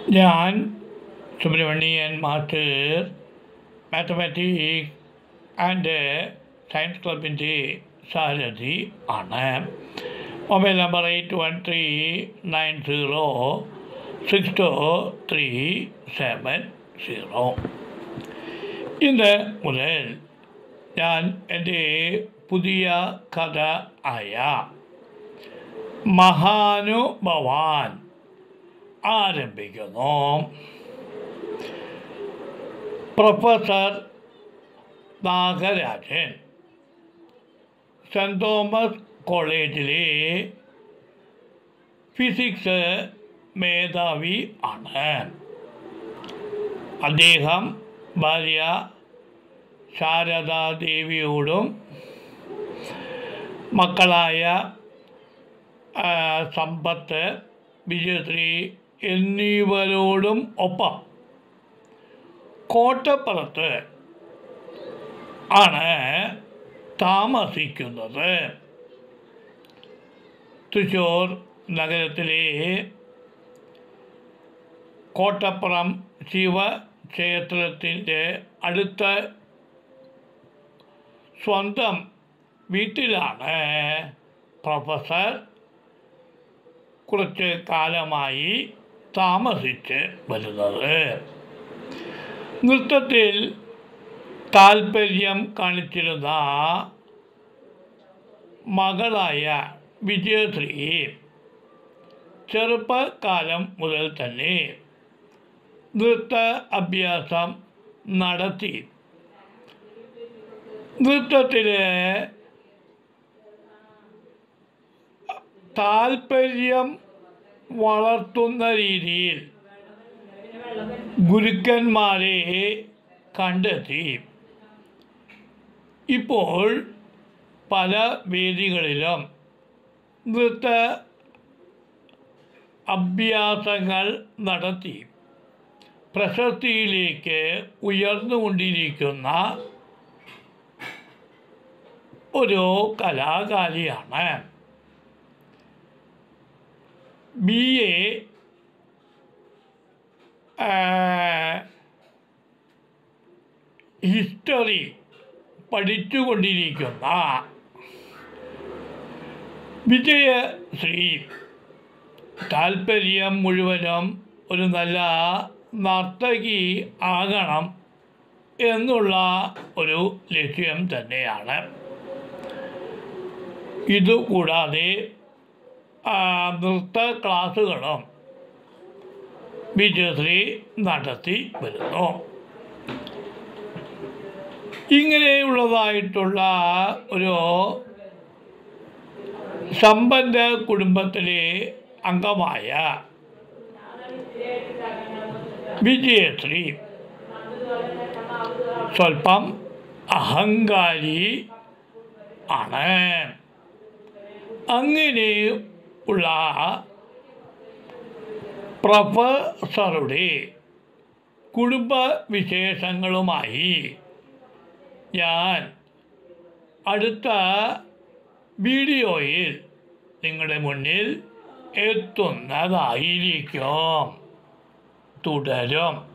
ഞാൻ Subrahmanyan master mathematics and science ക്ലബിൻ്റെ സാരഥി ആണ് mobile number eight one three nine zero six two three seven zero ഇന്ന് മുതൽ ഞാൻ എൻ്റെ പുതിയ കഥ ആയ മഹാനുഭവാൻ ആരംഭിക്കുന്നു പ്രൊഫസർ നാഗരാജൻ സെൻറ് തോമസ് കോളേജിലെ ഫിസിക്സ് മേധാവി ആണ് അദ്ദേഹം ഭാര്യ ശാരദാദേവിയോടും മക്കളായ ആ, സമ്പത്ത് വിജയശ്രീ എന്നിവരോടും ഒപ്പം കോട്ടപ്പുറത്ത് ആണ് താമസിക്കുന്നത് തൃശ്ശൂർ നഗരത്തിലെ കോട്ടപ്പുറം ശിവക്ഷേത്രത്തിൻ്റെ അടുത്ത സ്വന്തം വീട്ടിലാണ് പ്രൊഫസർ കുറച്ച് കാലമായി താമസിച്ച് വരുന്നത് നൃത്തത്തിൽ താൽപ്പര്യം കാണിച്ചിരുന്ന മകളായ വിജയശ്രീ ചെറുപ്പകാലം മുതൽ തന്നെ നൃത്ത അഭ്യാസം നടത്തി നൃത്തത്തിൽ താൽപ്പര്യം വളർത്തുന്ന രീതിയിൽ ഗുരുക്കന്മാരെ കണ്ടെത്തി ഇപ്പോൾ പല വേദികളിലും നൃത്ത അഭ്യാസങ്ങൾ നടത്തി പ്രശസ്തിയിലേക്ക് ഉയർന്നുകൊണ്ടിരിക്കുന്ന ഒരു കലാകാരിയാണ് ബി എ ഹിസ്റ്ററി പഠിച്ചുകൊണ്ടിരിക്കുന്ന വിജയശ്രീ താല്പര്യം മുഴുവനും ഒരു നല്ല നർത്തകി ആകണം എന്നുള്ള ഒരു ലക്ഷ്യം തന്നെയാണ് ഇതുകൂടാതെ ആ, നൃത്ത ക്ലാസ്സുകളും വിജയശ്രീ നടത്തി വരുന്നു ഇങ്ങനെയുള്ളതായിട്ടുള്ള ഒരു സമ്പന്ന കുടുംബത്തിലെ അംഗമായ വിജയശ്രീ സ്വല്പം അഹങ്കാരി ആണ് അങ്ങനെ ഉള്ള പ്രൊഫസറുടെ കുടുംബ വിശേഷങ്ങളുമായി ഞാൻ അടുത്ത വീഡിയോയിൽ നിങ്ങളുടെ മുന്നിൽ എത്തുന്നതായിരിക്കും തുടരും